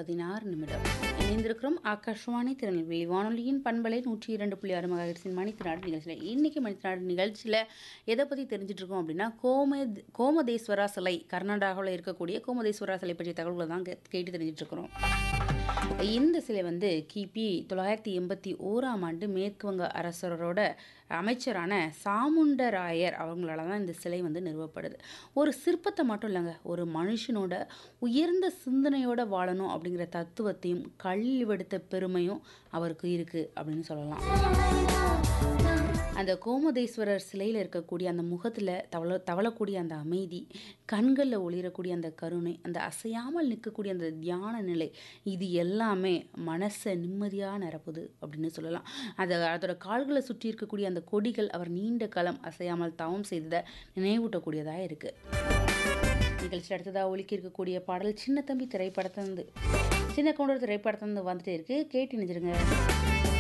பதினாறு நிமிடம் இணைந்திருக்கிறோம் ஆகாஷ்வாணி திருநெல்வேலி வானொலியின் பண்பலை நூற்றி இரண்டு புள்ளி ஆறு மகாயிரத்தின் மணித்திராடு நிகழ்ச்சியில் இன்னைக்கு மணித்திராடு நிகழ்ச்சியில் எதை பற்றி தெரிஞ்சுட்டு இருக்கோம் அப்படின்னா கோமத் கோமதேஸ்வரா சிலை கர்நாடகாவில் இருக்கக்கூடிய கோமதேஸ்வரா சிலை பற்றிய தகவல்களை தான் கே- கேட்டு தெரிஞ்சுட்டு இருக்கிறோம் இந்த சிலை வந்து கிபி தொள்ளாயிரத்தி எண்பத்தி ஓராம் ஆண்டு மேற்கு வங்க அரசரோட அமைச்சரான சாமுண்டராயர் அவங்களால தான் இந்த சிலை வந்து நிறுவப்படுது ஒரு சிற்பத்தை மட்டும் இல்லைங்க ஒரு மனுஷனோட உயர்ந்த சிந்தனையோட வாழணும் அப்படிங்கிற தத்துவத்தையும் கல்வெடுத்த பெருமையும் அவருக்கு இருக்குது அப்படின்னு சொல்லலாம் அந்த கோமதேஸ்வரர் சிலையில் இருக்கக்கூடிய அந்த முகத்தில் தவள தவளக்கூடிய அந்த அமைதி கண்களில் ஒளிரக்கூடிய அந்த கருணை அந்த அசையாமல் நிற்கக்கூடிய அந்த தியான நிலை இது எல்லாமே மனசை நிம்மதியாக நிரப்புது அப்படின்னு சொல்லலாம் அது அதோட கால்களை சுற்றி இருக்கக்கூடிய அந்த கொடிகள் அவர் நீண்ட காலம் அசையாமல் தவம் செய்ததை நினைவூட்டக்கூடியதாக இருக்குது நிகழ்ச்சி அடுத்ததாக ஒலிக்க இருக்கக்கூடிய பாடல் சின்ன தம்பி திரைப்படத்திலிருந்து சின்ன கவுண்டர் திரைப்படத்திலிருந்து வந்துட்டே இருக்கு கேட்டு நினைச்சிருங்க